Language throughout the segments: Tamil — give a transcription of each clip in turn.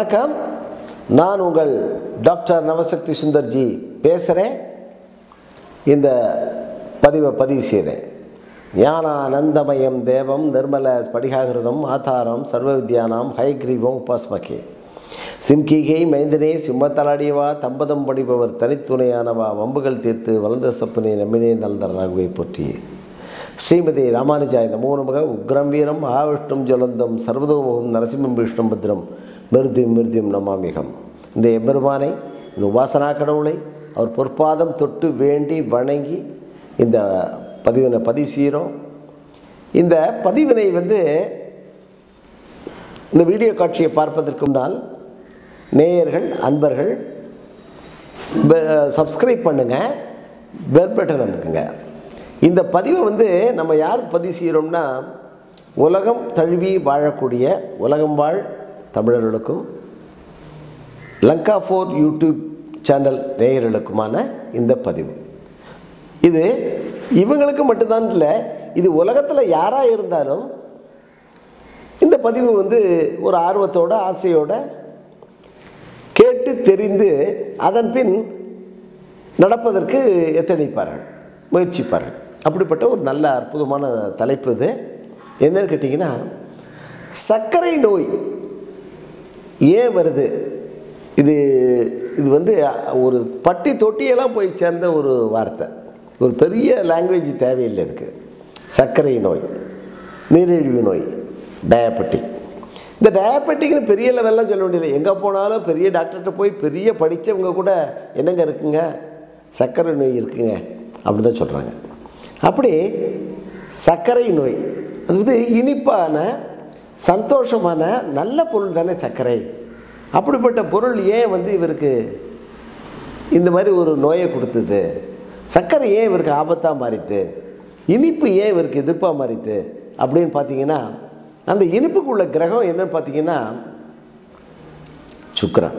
வணக்கம் நான் உங்கள் டாக்டர் நவசக்தி சுந்தர்ஜி பேசுகிறேன் இந்த பதிவை பதிவு செய்கிறேன் ஞானானந்தமயம் தேவம் நிர்மல ஸ்படிகாகிருதம் ஆதாரம் சர்வ வித்யானாம் ஹைக்ரீவம் உபாஸ்மகே சிம்கிகை மைந்தனே சிம்மத்தலாடியவா தம்பதம் பணிபவர் தனித்துணையானவா வம்புகள் தீர்த்து வளர்ந்த சப்பனை நம்பினே நல்தர் ராகுவை போற்றி ஸ்ரீமதி ராமானுஜாய நமோ நமக உக்ரம் வீரம் ஆவிஷ்ணும் ஜலந்தம் சர்வதோமுகம் நரசிம்மம் விஷ்ணும் பத்ரம் மிருதியும் மிருதியும் நமாமிகம் இந்த எம்பெருமானை இந்த உபாசனா கடவுளை அவர் பொற்பாதம் தொட்டு வேண்டி வணங்கி இந்த பதிவினை பதிவு செய்கிறோம் இந்த பதிவினை வந்து இந்த வீடியோ காட்சியை பார்ப்பதற்கு முன்னால் நேயர்கள் அன்பர்கள் சப்ஸ்கிரைப் பண்ணுங்கள் பெல் பட்டன் அமுக்குங்க இந்த பதிவை வந்து நம்ம யார் பதிவு செய்கிறோம்னா உலகம் தழுவி வாழக்கூடிய உலகம் வாழ் தமிழர்களுக்கும் லங்கா ஃபோர் யூடியூப் சேனல் நேயர்களுக்குமான இந்த பதிவு இது இவங்களுக்கு மட்டும்தான் இல்லை இது உலகத்தில் யாராக இருந்தாலும் இந்த பதிவு வந்து ஒரு ஆர்வத்தோட ஆசையோட கேட்டு தெரிந்து அதன் பின் நடப்பதற்கு எத்தனிப்பார்கள் முயற்சிப்பார்கள் அப்படிப்பட்ட ஒரு நல்ல அற்புதமான தலைப்பு இது என்னன்னு கேட்டிங்கன்னா சர்க்கரை நோய் ஏன் வருது இது இது வந்து ஒரு பட்டி தொட்டியெல்லாம் போய் சேர்ந்த ஒரு வார்த்தை ஒரு பெரிய லாங்குவேஜ் தேவையில்லை இதுக்கு சர்க்கரை நோய் நீரிழிவு நோய் டயபெட்டிக் இந்த டயபெட்டிக்னு பெரிய லெவல்லாம் சொல்ல வேண்டியதில்லை எங்கே போனாலும் பெரிய டாக்டர்கிட்ட போய் பெரிய படித்தவங்க கூட என்னங்க இருக்குங்க சர்க்கரை நோய் இருக்குங்க அப்படி தான் சொல்கிறாங்க அப்படி சர்க்கரை நோய் அது வந்து இனிப்பான சந்தோஷமான நல்ல பொருள் தானே சர்க்கரை அப்படிப்பட்ட பொருள் ஏன் வந்து இவருக்கு இந்த மாதிரி ஒரு நோயை கொடுத்தது சர்க்கரை ஏன் இவருக்கு ஆபத்தாக மாறித்து இனிப்பு ஏன் இவருக்கு எதிர்ப்பாக மாறித்து அப்படின்னு பார்த்தீங்கன்னா அந்த இனிப்புக்குள்ள கிரகம் என்னன்னு பார்த்தீங்கன்னா சுக்கரன்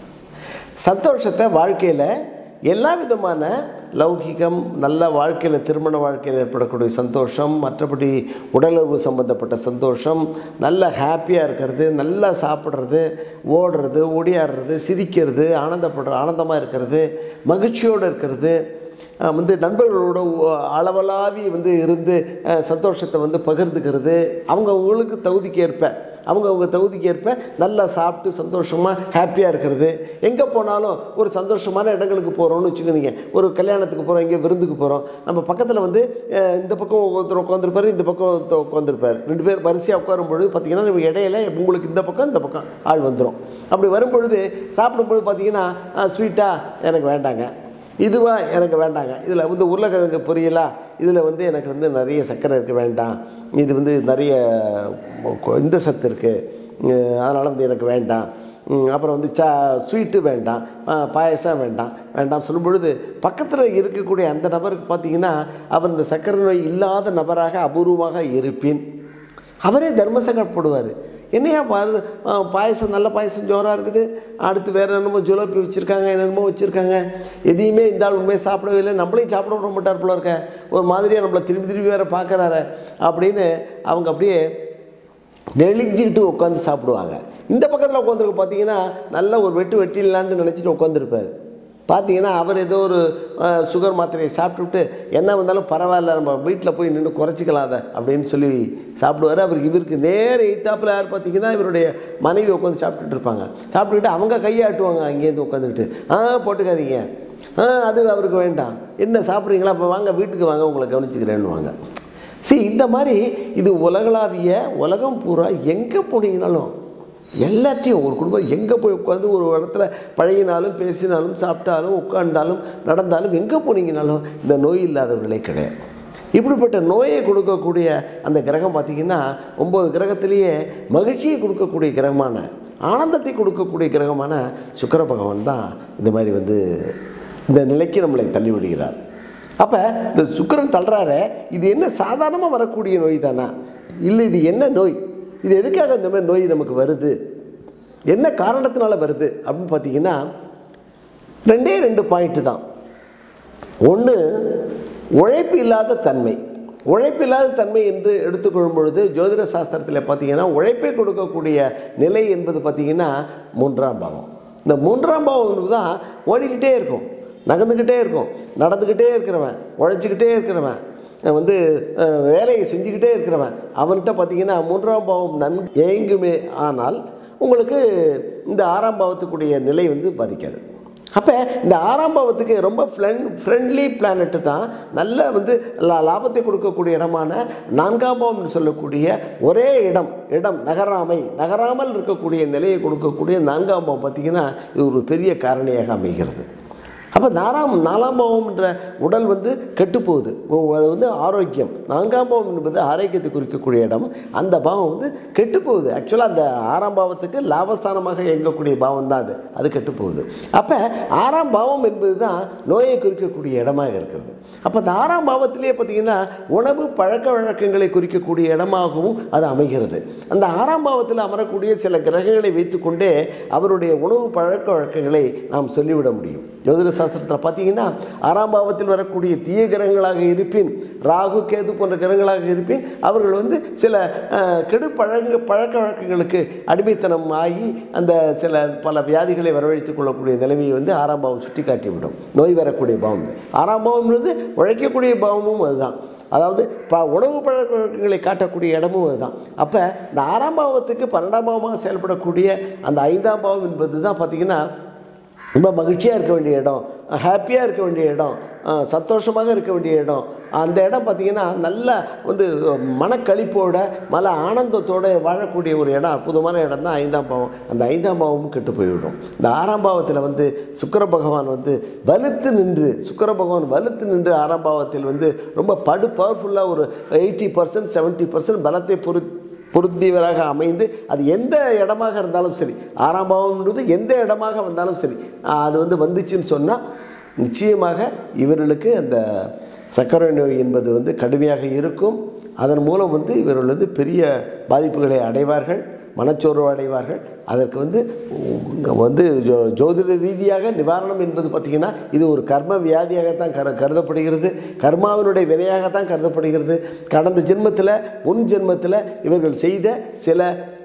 சந்தோஷத்தை வாழ்க்கையில் எல்லா விதமான லௌகிகம் நல்ல வாழ்க்கையில் திருமண வாழ்க்கையில் ஏற்படக்கூடிய சந்தோஷம் மற்றபடி உடலுறவு சம்மந்தப்பட்ட சந்தோஷம் நல்ல ஹாப்பியாக இருக்கிறது நல்லா சாப்பிட்றது ஓடுறது ஓடியாடுறது சிரிக்கிறது ஆனந்தப்படுற ஆனந்தமாக இருக்கிறது மகிழ்ச்சியோடு இருக்கிறது வந்து நண்பர்களோட அளவலாவி வந்து இருந்து சந்தோஷத்தை வந்து பகிர்ந்துக்கிறது அவங்க அவங்களுக்கு தகுதிக்கு ஏற்ப அவங்க அவங்க தகுதிக்கு ஏற்ப நல்லா சாப்பிட்டு சந்தோஷமாக ஹாப்பியாக இருக்கிறது எங்கே போனாலும் ஒரு சந்தோஷமான இடங்களுக்கு போகிறோம்னு வச்சுக்கோங்க ஒரு கல்யாணத்துக்கு போகிறோம் இங்கே விருந்துக்கு போகிறோம் நம்ம பக்கத்தில் வந்து இந்த பக்கம் ஒருத்தர் உட்காந்துருப்பார் இந்த பக்கம் ஒருத்தர் உட்காந்துருப்பார் ரெண்டு பேர் வரிசையாக உட்காரும் பொழுது பார்த்திங்கன்னா நம்ம இடையில உங்களுக்கு இந்த பக்கம் இந்த பக்கம் ஆள் வந்துடும் அப்படி வரும் பொழுது சாப்பிடும்பொழுது பார்த்திங்கன்னா ஸ்வீட்டாக எனக்கு வேண்டாங்க இதுவாக எனக்கு வேண்டாங்க இதில் வந்து உருளைக்கிழங்கு பொரியலா இதில் வந்து எனக்கு வந்து நிறைய சர்க்கரை இருக்க வேண்டாம் இது வந்து நிறைய இந்த சத்து இருக்குது அதனால் வந்து எனக்கு வேண்டாம் அப்புறம் வந்து சா ஸ்வீட்டு வேண்டாம் பாயசம் வேண்டாம் வேண்டாம் சொல்லும் பொழுது பக்கத்தில் இருக்கக்கூடிய அந்த நபருக்கு பார்த்திங்கன்னா அவர் இந்த சர்க்கரை நோய் இல்லாத நபராக அபூர்வமாக இருப்பின் அவரே தர்மசங்கப்படுவார் என்னையா பாரு பாயசம் நல்ல பாயசம் ஜோராக இருக்குது அடுத்து வேறு என்னமோ ஜுலோப்பி வச்சுருக்காங்க என்னென்னமோ வச்சுருக்காங்க எதையுமே இந்த ஆள் உண்மையை சாப்பிடவே இல்லை நம்மளையும் சாப்பிட விட மாட்டார் போல இருக்க ஒரு மாதிரியாக நம்மளை திரும்பி திரும்பி வேறு பார்க்குறாரு அப்படின்னு அவங்க அப்படியே நெளிஞ்சிக்கிட்டு உட்காந்து சாப்பிடுவாங்க இந்த பக்கத்தில் உட்காந்துருக்க பார்த்தீங்கன்னா நல்ல ஒரு வெட்டு வெட்டிடலான்னு நினச்சிட்டு உட்காந்துருப்பார் பார்த்தீங்கன்னா அவர் ஏதோ ஒரு சுகர் மாத்திரையை சாப்பிட்டுவிட்டு என்ன வந்தாலும் பரவாயில்ல நம்ம வீட்டில் போய் நின்று குறைச்சிக்கலாம் அதை அப்படின்னு சொல்லி சாப்பிடுவார் அவருக்கு இவருக்கு நேர எய்த்தாப்பில் யார் பார்த்தீங்கன்னா இவருடைய மனைவி உட்காந்து சாப்பிட்டுட்டு இருப்பாங்க சாப்பிட்டுக்கிட்டு அவங்க கையாட்டுவாங்க அங்கேருந்து உட்காந்துக்கிட்டு ஆ போட்டுக்காதீங்க ஆ அது அவருக்கு வேண்டாம் என்ன சாப்பிட்றீங்களா அப்போ வாங்க வீட்டுக்கு வாங்க உங்களை கவனிச்சுக்கிறேன்னு வாங்க சரி இந்த மாதிரி இது உலகளாவிய உலகம் பூரா எங்கே போனீங்கனாலும் எல்லாத்தையும் ஒரு குடும்பம் எங்கே போய் உட்காந்து ஒரு இடத்துல பழகினாலும் பேசினாலும் சாப்பிட்டாலும் உட்கார்ந்தாலும் நடந்தாலும் எங்கே போனீங்கனாலும் இந்த நோய் இல்லாதவர்களே கிடையாது இப்படிப்பட்ட நோயை கொடுக்கக்கூடிய அந்த கிரகம் பார்த்திங்கன்னா ஒம்பது கிரகத்திலேயே மகிழ்ச்சியை கொடுக்கக்கூடிய கிரகமான ஆனந்தத்தை கொடுக்கக்கூடிய கிரகமான சுக்கர பகவான் தான் இந்த மாதிரி வந்து இந்த நிலைக்கு நம்மளை தள்ளிவிடுகிறார் அப்போ இந்த சுக்கரன் தள்ளுறாரு இது என்ன சாதாரணமாக வரக்கூடிய நோய் தானா இல்லை இது என்ன நோய் இது எதுக்காக இந்த மாதிரி நோய் நமக்கு வருது என்ன காரணத்தினால வருது அப்படின்னு பார்த்தீங்கன்னா ரெண்டே ரெண்டு பாயிண்ட்டு தான் ஒன்று உழைப்பு இல்லாத தன்மை உழைப்பில்லாத தன்மை என்று எடுத்துக்கொள்ளும் பொழுது ஜோதிட சாஸ்திரத்தில் பார்த்தீங்கன்னா உழைப்பை கொடுக்கக்கூடிய நிலை என்பது பார்த்திங்கன்னா மூன்றாம் பாவம் இந்த மூன்றாம் பாவம் என்பது தான் ஓடிக்கிட்டே இருக்கும் நகர்ந்துக்கிட்டே இருக்கும் நடந்துக்கிட்டே இருக்கிறவன் உழைச்சிக்கிட்டே இருக்கிறவன் வந்து அஹ், வேலையை செஞ்சுக்கிட்டே இருக்கிறவன் அவன்கிட்ட பார்த்தீங்கன்னா மூன்றாம் பாவம் நன் ஏங்குமே ஆனால் உங்களுக்கு இந்த ஆறாம் பாவத்துக்குரிய நிலை வந்து பாதிக்காது அப்போ இந்த ஆறாம் பாவத்துக்கு ரொம்ப ஃப்ரெண்ட் ஃப்ரெண்ட்லி பிளானட்டு தான் நல்ல வந்து லா- லாபத்தை கொடுக்கக்கூடிய இடமான நான்காம் பாவம்னு சொல்லக்கூடிய ஒரே இடம் இடம் நகராமை நகராமல் இருக்கக்கூடிய நிலையை கொடுக்கக்கூடிய நான்காம் பாவம் பார்த்திங்கன்னா இது ஒரு பெரிய காரணியாக அமைகிறது அப்போ நாலாம் நாலாம் பாவம் என்ற உடல் வந்து கெட்டுப்போகுது உ- அது வந்து ஆரோக்கியம் நான்காம் பாவம் என்பது ஆரோக்கியத்தை குறிக்கக்கூடிய இடம் அந்த பாவம் வந்து கெட்டுப்போகுது ஆக்சுவலாக அந்த ஆறாம் பாவத்துக்கு லாபஸ்தானமாக இயங்கக்கூடிய பாவம் தான் அது அது கெட்டுப்போகுது அப்போ ஆறாம் பாவம் என்பது தான் நோயை குறிக்கக்கூடிய இடமாக இருக்கிறது அப்போ அந்த ஆறாம் பாவத்திலே பார்த்தீங்கன்னா உணவு பழக்க வழக்கங்களை குறிக்கக்கூடிய இடமாகவும் அது அமைகிறது அந்த ஆறாம் பாவத்தில் அமரக்கூடிய சில கிரகங்களை வைத்துக்கொண்டே அவருடைய உணவு பழக்க வழக்கங்களை நாம் சொல்லிவிட முடியும் ஜோதிட சாஸ்திரத்தில் பார்த்தீங்கன்னா ஆறாம் பாவத்தில் வரக்கூடிய தீய கிரகங்களாக இருப்பின் ராகு கேது போன்ற கிரகங்களாக இருப்பின் அவர்கள் வந்து சில அஹ், கெடு பழங்க பழக்க வழக்கங்களுக்கு அடிமைத்தனம் ஆகி அந்த சில பல வியாதிகளை வரவழைத்துக் கொள்ளக்கூடிய நிலைமையை வந்து ஆறாம் பாவம் சுட்டி காட்டிவிடும் நோய் வரக்கூடிய பாவம் இது. ஆறாம் பாவம் வந்து உழைக்கக்கூடிய பாவமும் அதுதான் அதாவது ப உணவு பழக்க வழக்கங்களை காட்டக்கூடிய இடமும் அதுதான் அப்போ இந்த ஆறாம் பாவத்துக்கு பன்னெண்டாம் பாவமாக செயல்படக்கூடிய அந்த ஐந்தாம் பாவம் என்பது தான் பார்த்திங்கன்னா ரொம்ப மகிழ்ச்சியாக இருக்க வேண்டிய இடம் ஹாப்பியாக இருக்க வேண்டிய இடம் அஹ், சந்தோஷமாக இருக்க வேண்டிய இடம் அந்த இடம் பார்த்திங்கன்னா நல்ல வந்து மனக்களிப்போட மன ஆனந்தத்தோடு வாழக்கூடிய ஒரு இடம் அற்புதமான இடம் தான் ஐந்தாம் பாவம் அந்த ஐந்தாம் பாவமும் கெட்டு போய்விடும் இந்த ஆறாம் பாவத்தில் வந்து சுக்கிர பகவான் வந்து வலுத்து நின்று சுக்கிர பகவான் வலுத்து நின்று ஆறாம் பாவத்தில் வந்து ரொம்ப படு பவர்ஃபுல்லாக ஒரு எயிட்டி பர்சன்ட் செவன்ட்டி பர்சன்ட் பலத்தை பொறு பொருந்தியவராக அமைந்து அது எந்த இடமாக இருந்தாலும் சரி ஆறாம் பாவம்ன்றது எந்த இடமாக வந்தாலும் சரி ஆஹ் அது வந்து வந்துச்சுன்னு சொன்னால் நிச்சயமாக இவர்களுக்கு அந்த சர்க்கரை நோய் என்பது வந்து கடுமையாக இருக்கும் அதன் மூலம் வந்து இவர்கள் வந்து பெரிய பாதிப்புகளை அடைவார்கள் மனச்சோர்வு அடைவார்கள் அதற்கு வந்து உங்க வந்து ஜோ ஜோதிட ரீதியாக நிவாரணம் என்பது பார்த்திங்கன்னா இது ஒரு கர்ம வியாதியாகத்தான் கரு கருதப்படுகிறது கர்மாவினுடைய வினையாகத்தான் கருதப்படுகிறது கடந்த ஜென்மத்தில் முன் ஜென்மத்தில் இவர்கள் செய்த சில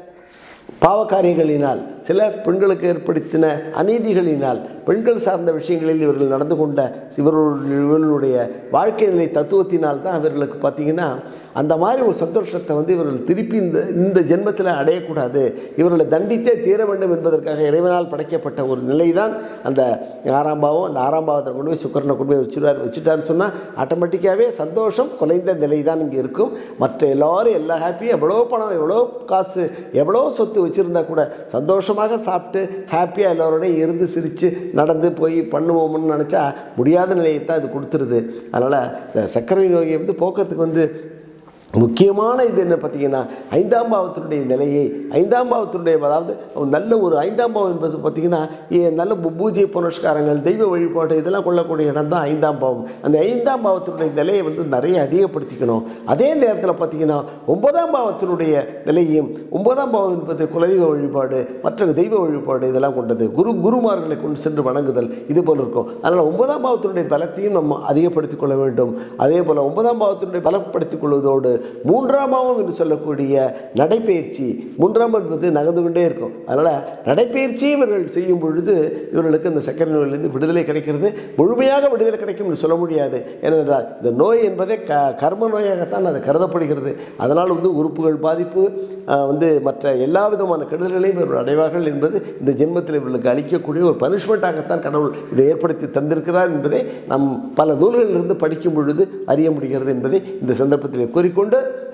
பாவகாரியங்களினால் சில பெண்களுக்கு ஏற்படுத்தின அநீதிகளினால் பெண்கள் சார்ந்த விஷயங்களில் இவர்கள் நடந்து கொண்ட இவர்களுடைய இவர்களுடைய வாழ்க்கை நிலை தத்துவத்தினால் தான் இவர்களுக்கு பார்த்திங்கன்னா அந்த மாதிரி ஒரு சந்தோஷத்தை வந்து இவர்கள் திருப்பி இந்த இந்த ஜென்மத்தில் அடையக்கூடாது இவர்களை தண்டித்தே தீர வேண்டும் என்பதற்காக இறைவனால் படைக்கப்பட்ட ஒரு நிலை தான் அந்த ஆறாம் பாவம் அந்த ஆறாம் பாவத்தை கொண்டு போய் சுக்கரனை கொண்டு போய் வச்சுருவார் வச்சுட்டாருன்னு சொன்னால் ஆட்டோமேட்டிக்காகவே சந்தோஷம் குறைந்த நிலை தான் இங்கே இருக்கும் மற்ற எல்லாரும் எல்லா ஹாப்பியும் எவ்வளோ பணம் எவ்வளோ காசு எவ்வளோ சொத்து வச்சுருந்தா கூட சந்தோஷமாக சாப்பிட்டு ஹாப்பியாக எல்லோரோடையும் இருந்து சிரித்து நடந்து போய் பண்ணுவோம்னு நினச்சா முடியாத நிலையை தான் இது கொடுத்துருது அதனால் இந்த சர்க்கரை நோயை வந்து போக்குறதுக்கு வந்து முக்கியமான இது என்ன பார்த்தீங்கன்னா ஐந்தாம் பாவத்தினுடைய நிலையை ஐந்தாம் பாவத்தினுடைய அதாவது ஒரு நல்ல ஒரு ஐந்தாம் பாவம் என்பது பார்த்திங்கன்னா ஏ- நல்ல பூ- பூஜை புனஸ்காரங்கள் தெய்வ வழிபாடு இதெல்லாம் கொள்ளக்கூடிய இடம் தான் ஐந்தாம் பாவம் அந்த ஐந்தாம் பாவத்தினுடைய நிலையை வந்து நிறைய அதிகப்படுத்திக்கணும் அதே நேரத்தில் பார்த்திங்கன்னா ஒன்பதாம் பாவத்தினுடைய நிலையும் ஒன்பதாம் பாவம் என்பது குலதெய்வ வழிபாடு மற்ற தெய்வ வழிபாடு இதெல்லாம் கொண்டது குரு குருமார்களை கொண்டு சென்று வணங்குதல் இது போல் இருக்கும் அதனால் ஒன்பதாம் பாவத்தினுடைய பலத்தையும் நம்ம அதிகப்படுத்திக் கொள்ள வேண்டும் அதே போல் ஒன்பதாம் பாவத்தினுடைய பலப்படுத்திக் கொள்வதோடு மூன்றாம் பாவம் என்று சொல்லக்கூடிய நடைப்பயிற்சி மூன்றாம் என்பது நகர்ந்து கொண்டே இருக்கும் அதனால் நடைப்பயிற்சி இவர்கள் செய்யும் பொழுது இவர்களுக்கு இந்த சர்க்கரை நோயிலிருந்து விடுதலை கிடைக்கிறது முழுமையாக விடுதலை கிடைக்கும் என்று சொல்ல முடியாது ஏனென்றால் இந்த நோய் என்பதே க கர்ம நோயாகத்தான் அது கருதப்படுகிறது அதனால் வந்து உறுப்புகள் பாதிப்பு ஆஹ், வந்து மற்ற எல்லா விதமான கெடுதல்களையும் இவர்கள் அடைவார்கள் என்பது இந்த ஜென்மத்தில் இவர்களுக்கு அளிக்கக்கூடிய ஒரு பனிஷ்மெண்ட்டாகத்தான் கடவுள் இதை ஏற்படுத்தி தந்திருக்கிறார் என்பதை நம் பல நூல்களிலிருந்து படிக்கும் பொழுது அறிய முடிகிறது என்பதை இந்த சந்தர்ப்பத்தில் கூறிக்கொண்டு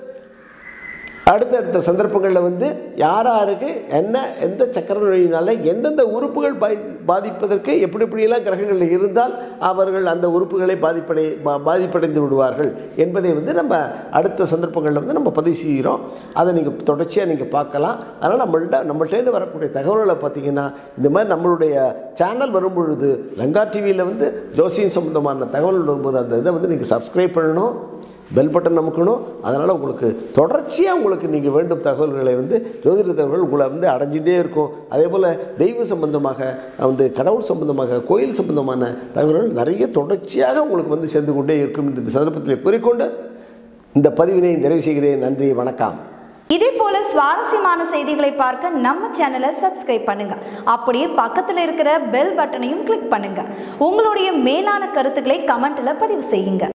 அடுத்தடுத்த சந்தர்ப்பங்களில் வந்து யார் யாருக்கு என்ன எந்த சக்கர நோயினால் எந்தெந்த உறுப்புகள் பாதி பாதிப்பதற்கு எப்படி எப்படியெல்லாம் கிரகங்கள் இருந்தால் அவர்கள் அந்த உறுப்புகளை பாதிப்படை பா பாதிப்படைந்து விடுவார்கள் என்பதை வந்து நம்ம அடுத்த சந்தர்ப்பங்களில் வந்து நம்ம பதிவு செய்கிறோம் அதை நீங்கள் தொடர்ச்சியாக நீங்கள் பார்க்கலாம் அதனால் நம்மள்ட்ட நம்மள்ட்டேருந்து வரக்கூடிய தகவல்களை பார்த்தீங்கன்னா இந்த மாதிரி நம்மளுடைய சேனல் வரும்பொழுது லங்கா டிவியில் வந்து ஜோசியம் சம்மந்தமான தகவல் வரும்போது அந்த இதை வந்து நீங்கள் சப்ஸ்கிரைப் பண்ணணும் பெல் பட்டன் நமக்கணும் அதனால் உங்களுக்கு தொடர்ச்சியாக உங்களுக்கு நீங்கள் வேண்டும் தகவல்களை வந்து ஜோதிட தகவல் உங்களை வந்து அடைஞ்சிட்டே இருக்கும் அதே போல் தெய்வ சம்பந்தமாக வந்து கடவுள் சம்பந்தமாக கோயில் சம்பந்தமான தகவல்கள் நிறைய தொடர்ச்சியாக உங்களுக்கு வந்து சேர்ந்து கொண்டே இருக்கும் என்ற இந்த சந்தர்ப்பத்தில் கூறிக்கொண்டு இந்த பதிவினை நிறைவு செய்கிறேன் நன்றி வணக்கம் இதே போல சுவாரஸ்யமான செய்திகளை பார்க்க நம்ம சேனலை சப்ஸ்கிரைப் பண்ணுங்க அப்படியே பக்கத்தில் இருக்கிற பெல் பட்டனையும் கிளிக் பண்ணுங்க உங்களுடைய மேலான கருத்துக்களை கமெண்ட்ல பதிவு செய்யுங்க